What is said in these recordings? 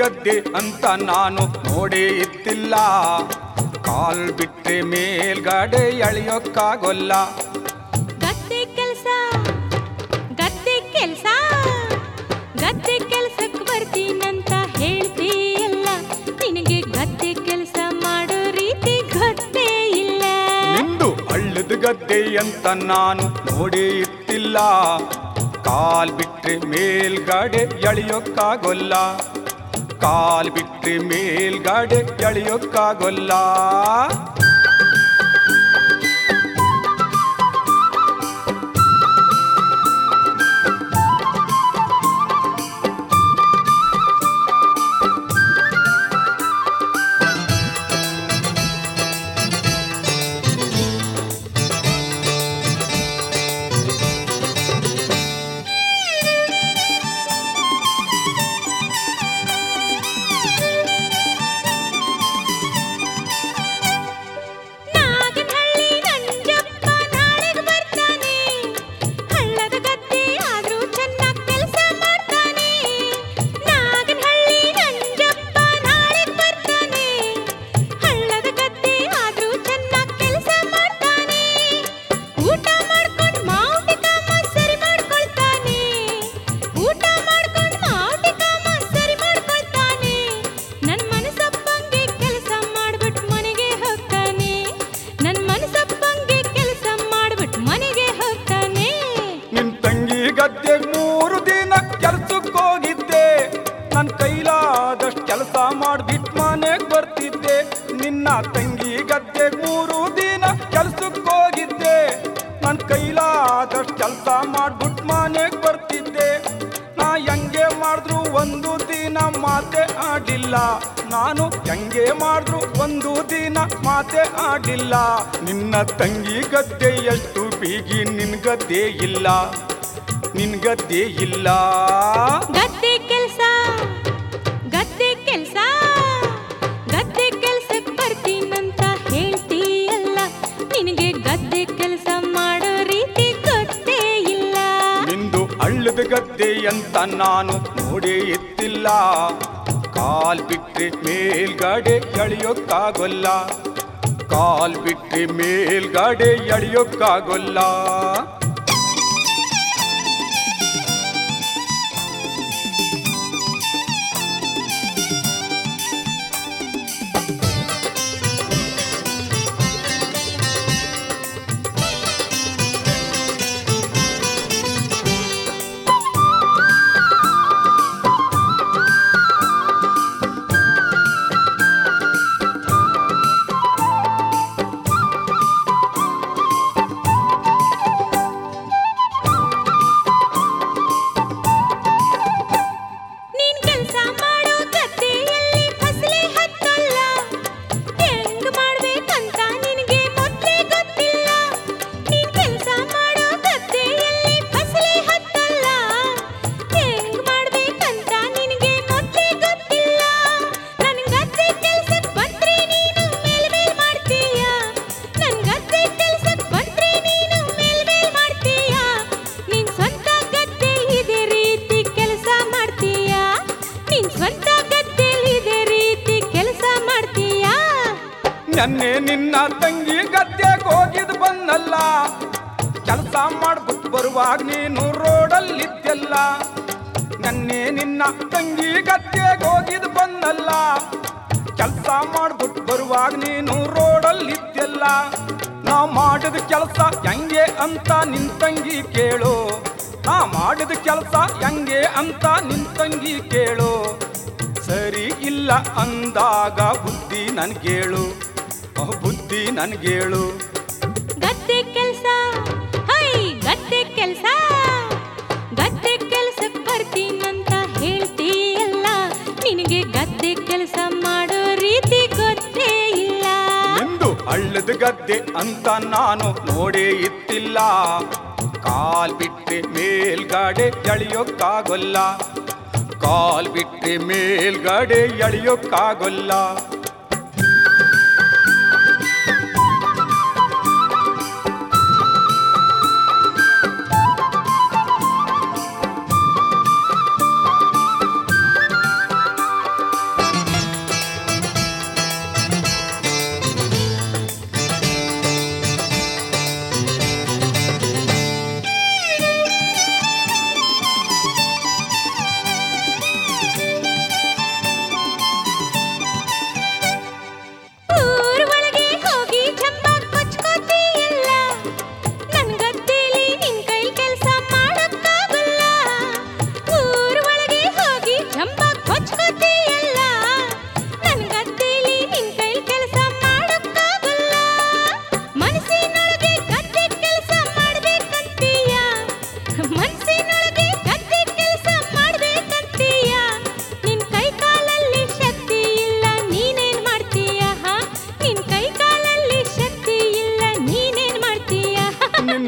ಗದ್ದೆ ಅಂತ ನಾನು ನೋಡೇ ಇತ್ತಿಲ್ಲ ಕಾಲ್ ಬಿಟ್ರೆ ಮೇಲ್ಗಡೆ ಎಳೆಯೋಕ್ಕಾಗೋಲ್ಲ ಗದ್ದೆ ಕೆಲ್ಸ ಗದ್ದೆ ಕೆಲ್ಸ ಗದ್ದೆ ಕೆಲ್ಸಕ್ಕೆ ಬರ್ತೀನಂತ ಹೇಳ್ತೀಯಲ್ಲ ನಿನಗೆ ಗದ್ದೆ ಕೆಲ್ಸ ಮಾಡೋ ರೀತಿ ಗೊತ್ತೇ ಇಲ್ಲ ನಿಂದು ಹಳ್ಳದ ಗದ್ದೆ ಅಂತ ನಾನು ನೋಡೇ ಇತ್ತಿಲ್ಲ ಕಾಲ್ ಬಿಟ್ರೆ ಮೇಲ್ಗಡೆ ಎಳೆಯೋಕ್ಕಾಗೋಲ್ಲ ಕಾಲ್ ಬಿಟ್ರೆ ಮೇಲ್ಗಡೆ ಎಳೆಯೋಕ್ಕಾಗೋಲ್ಲ ನಾಗನಹಳ್ಳಿ ನಂಜಪ್ಪ ನಾಳೆಗ್ ಬರ್ತಾನೆ ಹಳ್ಳದ ಗದ್ದೆ ಆದ್ರೂ ಚೆನ್ನಾಗ್ ಕೆಲ್ಸ ಮಾಡ್ತಾನೆ ನಾಗನಹಳ್ಳಿ ನಂಜಪ್ಪ ನಾಳೆಗ್ ಬರ್ತಾನೆ ಹಳ್ಳದ ಗದ್ದೆ ಆದ್ರೂ ಚೆನ್ನಾಗ್ ಕೆಲ್ಸ ಮಾಡ್ತಾನೆ ಊಟ ಮಾಡ್ಕೊಂಡ್ ಮಾವುಟಿಕಮ್ಮ ಸರಿ ಮಾಡ್ಕೊಳ್ತಾನೆ ಊಟ ಮಾಡ್ಕೊಂಡ್ ಮಾವುಟಿಕಮ್ಮ ಸರಿ ಮಾಡ್ಕೊಳ್ತಾನೆ ನನ್ ಮನಸ್ಸಪ್ಪಂಗೆ ಕೆಲಸ ಮಾಡ್ಬಿಟ್ ಮನೆಗೆ ಹೋಗ್ತಾನೆ ನನ್ ಮನಸ್ಸಪ್ಪಂಗೆ ಕೆಲಸ ಮಾಡ್ಬಿಟ್ ಮನೆಗೆ ಹೋಗ್ತಾನೆ ನಿನ್ ತಂಗಿ ಗದ್ದೆ ಮೂರು ದಿನ ಕೆಲ್ಸಕ್ಕೆ ಹೋಗಿದ್ದೆ ನನ್ ಕೈಲಾದಷ್ಟು ಕೆಲಸ ಮಾಡ್ಬಿಟ್ ಮನೆಗ್ ಬರ್ತಿದ್ದೆ ನಿನ್ನ ತಂಗಿ ಗದ್ದೆ ಮೂರು ದಿನ ಕೆಲ್ಸಕ್ಕೆ ಹೋಗಿದ್ದೆ ನನ್ ಕೈಲಾದಷ್ಟು ಕೆಲಸ ಮಾಡ್ಬಿಟ್ ಮನೆಗ್ ಬರ್ತಿದ್ದೆ ನಾ ಹೆಂಗೆ ಮಾಡಿದ್ರು ಒಂದು ದಿನ ಮಾತೆ ಆಡಿಲ್ಲ ನಾನು ಹೆಂಗೆ ಮಾಡಿದ್ರು ಒಂದು ದಿನ ಮಾತೆ ಆಡಿಲ್ಲ ನಿನ್ನ ತಂಗಿ ಗದ್ದೆ ಎಷ್ಟು ಬೀಗಿ ನಿನ್ ಗದ್ದೆ ಇಲ್ಲ ನಿನ್ ಗದ್ದೆ ಇಲ್ಲ ಗದ್ದೆ ಕೆಲ್ಸ ಗದ್ದೆ ಕೆಲ್ಸ ಗದ್ದೆ ಕೆಲ್ಸಕ್ ಬರ್ತೀನಂತ ಹೇಳ್ತೀಯಲ್ಲ ನಿನಗೆ ಗದ್ದೆ ಕೆಲ್ಸ ಮಾಡೋ ರೀತಿ ಗೊತ್ತೇ ಇಲ್ಲ ನಿಂದು ಹಳ್ಳದ ಗದ್ದೆ ಅಂತ ನಾನು ನೋಡೇ ಎತ್ತಿಲ್ಲ ಕಾಲ್ ಬಿಟ್ರೆ ಮೇಲ್ಗಡೆ ಎಳೆಯೋಕ್ಕಾಗೋಲ್ಲ ಕಾಲ್ ಬಿಟ್ರೆ ಮೇಲ್ಗಡೆ ಎಳೆಯೋಕ್ಕಾಗೋಲ್ಲ ನೀನ್ ಕೆಲ್ಸ ಮಾಡೋ ಗದ್ದೆಯಲ್ಲಿ ಫಸಲೇ ಹತ್ತಲ್ಲ ಹೆಂಗ್ ಮಾಡ್ಬೇಕಂತ ನಿನಗೆ ಮೊದ್ಲೇ ಗೊತ್ತಿಲ್ಲ ನೀನ್ ಕೆಲ್ಸ ಮಾಡೋ ಗದ್ದೆಯಲ್ಲಿ ಫಸಲೇ ಹತ್ತಲ್ಲ ಹೆಂಗ್ ಮಾಡ್ಬೇಕಂತ ನಿನಗೆ ಮೊದ್ಲೇ ಗೊತ್ತಿಲ್ಲ ನನ್ ಗದ್ದೆ ಕೆಲ್ಸಕ್ ಬಂದ್ರೆ ನೀನು ಮೇಲ್ ಮೇಲ್ ಮಾಡ್ತೀಯ ನನ್ ಗದ್ದೆ ಕೆಲ್ಸಕ್ ಬಂದ್ರೆ ನೀನು ಮೇಲ್ ಮೇಲ್ ಮಾಡ್ತೀಯ ನಿನ್ ಸ್ವಂತ ಗದ್ದೆ ಇದೇ ರೀತಿ ಕೆಲಸ ಮಾಡ್ತೀಯ ನಿನ್ ಸ್ವಂತ ಗದ್ದೆಲಿ ಇದೇ ರೀತಿ ಕೆಲಸ ಮಾಡ್ತೀಯ ನನ್ನೆ ನಿನ್ನ ತಂಗಿ ಗದ್ದೆಗೆ ಹೋಗಿದ್ ಬಂದಲ್ಲ ಕೆಲಸ ಮಾಡ್ಬಿಟ್ಟು ಬರುವಾಗ ನೀನು ರೋಡಲ್ಲಿದ್ದೆಲ್ಲ ನನ್ನೆ ನಿನ್ನ ತಂಗಿ ಗದ್ದೆಗೆ ಹೋಗಿದ್ ಬಂದಲ್ಲ ಕೆಲಸ ಮಾಡ್ಬಿಟ್ಟು ಬರುವಾಗ ನೀನು ರೋಡಲ್ಲಿದ್ದೆಲ್ಲ ನಾ ಮಾಡಿದ ಕೆಲಸ ಹೆಂಗೆ ಅಂತ ನಿನ್ ತಂಗಿ ಕೇಳು ನಾ ಮಾಡಿದ ಕೆಲಸ ಹೆಂಗೆ ಅಂತ ನಿನ್ ತಂಗಿ ಕೇಳು ಸರಿ ಇಲ್ಲ ಅಂದಾಗ ಬುದ್ಧಿ ನನ್ಗೇಳು ಅಹ್, ಬುದ್ಧಿ ನನ್ಗೇಳು ಗದ್ದೆ ಕೆಲ್ಸ ಹೈ ಗದ್ದೆ ಕೆಲ್ಸ ಗದ್ದೆ ಕೆಲ್ಸಕ್ ಬರ್ತೀನಂತ ಹೇಳ್ತೀಯಲ್ಲ ನಿನಗೆ ಗದ್ದೆ ಕೆಲಸ ಮಾಡೋ ರೀತಿ ಗೊತ್ತೇ ಇಲ್ಲ ನಿಂದು ಹಳ್ಳದ ಗದ್ದೆ ಅಂತ ನಾನು ನೋಡೇ ಇತ್ತಿಲ್ಲ ಕಾಲ್ ಬಿಟ್ರೆ ಮೇಲ್ಗಡೆ ಎಳೆಯೋಕ್ಕಾಗೋಲ್ಲ ಕಾಲ್ ಬಿಟ್ರೆ ಮೇಲ್ಗಡೆ ಎಳೆಯೋಕ್ಕಾಗೋಲ್ಲ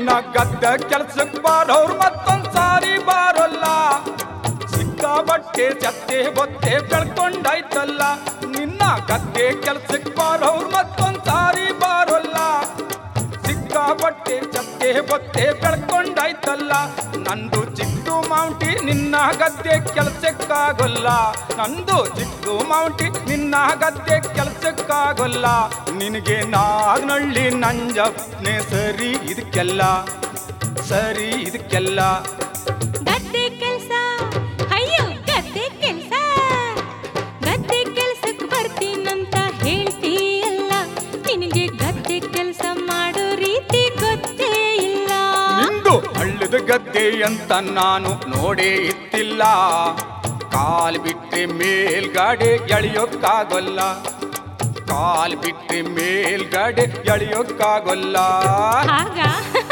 ನಿನ್ನ ಗದ್ದ ಕೆಲ್ಸಕ್ಕೆ ಬಾರೋರು ಮತ್ತೊಂದ್ ಸಾರಿ ಬಾರೋಲ್ಲ ಸಿಕ್ಕಾಬಟ್ಟೆ ಚತ್ತೆ ಬೊತ್ತೆ ಬೆಳ್ಕೊಂಡಾಯ್ತಲ್ಲ ನಿನ್ನ ಗದ್ದೆ ಕೆಲ್ಸಕ್ಕೆ ಬಾರೋರು ಮತ್ತೊಂದ್ ಸಾರಿ ಬಾರೋಲ್ಲ ಸಿಕ್ಕಾಬಟ್ಟೆ ಚತ್ತೆ ಬೊತ್ತೆ ಬೆಳ್ಕೊಂಡಾಯ್ತಲ್ಲ ನಂದು ಚಿಕ್ಕು ಮೌಂಟಿ ನಿನ್ನ ಗದ್ದೆ ಕೆಲ್ಸಕ್ಕಾಗಲ್ಲ ನಂದು ಚಿಕ್ಕು ಮೌಂಟಿ ನಿನ್ನ ಗದ್ದೆ ಕೆಲ್ಸಕ್ಕಾಗಲ್ಲ ನಿನಗೆ ನಾಗ್ನಳ್ಳಿ ನಂಜಪ್ನೆ ಸರಿ ಇದಕ್ಕೆಲ್ಲ ಸರಿ ಇದಕ್ಕೆಲ್ಲ ಗದ್ದೆ ಕೆಲ್ಸ ಅಯ್ಯೋ ಗದ್ದೆ ಕೆಲ್ಸ ಗದ್ದೆ ಕೆಲ್ಸಕ್ಕೆ ಬರ್ತೀನಂತ ಹೇಳ್ತೀಯಲ್ಲ ನಿನಗೆ ಗದ್ದೆ ಕೆಲ್ಸ ಮಾಡೋ ರೀತಿ ಗೊತ್ತೇ ಇಲ್ಲ ನಿಂದು ಹಳ್ಳದ ಗದ್ದೆ ಅಂತ ನಾನು ನೋಡೇ ಇತ್ತಿಲ್ಲ ಕಾಲ್ ಬಿಟ್ರೆ ಮೇಲ್ಗಾಡೆ ಎಳಿಯೋಕ್ಕಾಗಲ್ಲ ಕಾಲ್ ಬಿಟ್ರೆ ಮೇಲ್ಗಾಡೆ ಎಳಿಯೋಕ್ಕಾಗಲ್ಲ ಹಾಗ